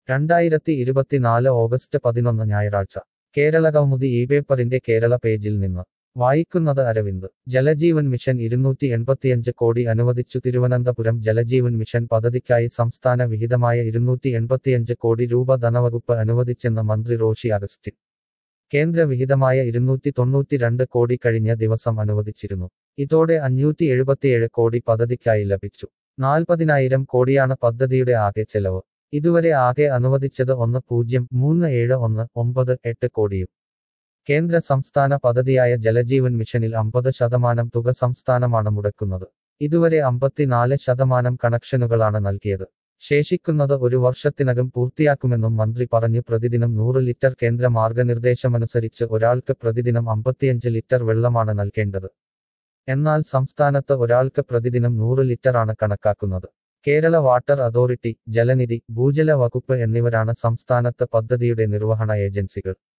രണ്ടായിരത്തി ഇരുപത്തിനാല് ഓഗസ്റ്റ് പതിനൊന്ന് ഞായറാഴ്ച കേരള കൗമുദി ഈ പേപ്പറിന്റെ കേരള പേജിൽ നിന്ന് വായിക്കുന്നത് അരവിന്ദ് ജലജീവൻ മിഷൻ ഇരുന്നൂറ്റി എൺപത്തിയഞ്ച് കോടി അനുവദിച്ചു തിരുവനന്തപുരം ജലജീവൻ മിഷൻ പദ്ധതിക്കായി സംസ്ഥാന വിഹിതമായ ഇരുന്നൂറ്റി എൺപത്തിയഞ്ച് കോടി രൂപ ധനവകുപ്പ് അനുവദിച്ചെന്ന് മന്ത്രി റോഷി അഗസ്റ്റിൻ കേന്ദ്ര വിഹിതമായ ഇരുന്നൂറ്റി തൊണ്ണൂറ്റിരണ്ട് കോടി കഴിഞ്ഞ ദിവസം അനുവദിച്ചിരുന്നു ഇതോടെ അഞ്ഞൂറ്റി എഴുപത്തിയേഴ് കോടി പദ്ധതിക്കായി ലഭിച്ചു നാൽപ്പതിനായിരം കോടിയാണ് പദ്ധതിയുടെ ആകെ ചെലവ് ഇതുവരെ ആകെ അനുവദിച്ചത് ഒന്ന് പൂജ്യം മൂന്ന് ഏഴ് ഒന്ന് ഒമ്പത് എട്ട് കോടിയും കേന്ദ്ര സംസ്ഥാന പദ്ധതിയായ ജലജീവൻ മിഷനിൽ അമ്പത് ശതമാനം തുക സംസ്ഥാനമാണ് മുടക്കുന്നത് ഇതുവരെ അമ്പത്തിനാല് ശതമാനം കണക്ഷനുകളാണ് നൽകിയത് ശേഷിക്കുന്നത് ഒരു വർഷത്തിനകം പൂർത്തിയാക്കുമെന്നും മന്ത്രി പറഞ്ഞു പ്രതിദിനം നൂറ് ലിറ്റർ കേന്ദ്ര മാർഗനിർദ്ദേശമനുസരിച്ച് ഒരാൾക്ക് പ്രതിദിനം അമ്പത്തിയഞ്ച് ലിറ്റർ വെള്ളമാണ് നൽകേണ്ടത് എന്നാൽ സംസ്ഥാനത്ത് ഒരാൾക്ക് പ്രതിദിനം നൂറ് ലിറ്ററാണ് കണക്കാക്കുന്നത് കേരള വാട്ടർ അതോറിറ്റി ജലനിധി ഭൂജല വകുപ്പ് എന്നിവരാണ് സംസ്ഥാനത്ത് പദ്ധതിയുടെ നിർവഹണ ഏജൻസികൾ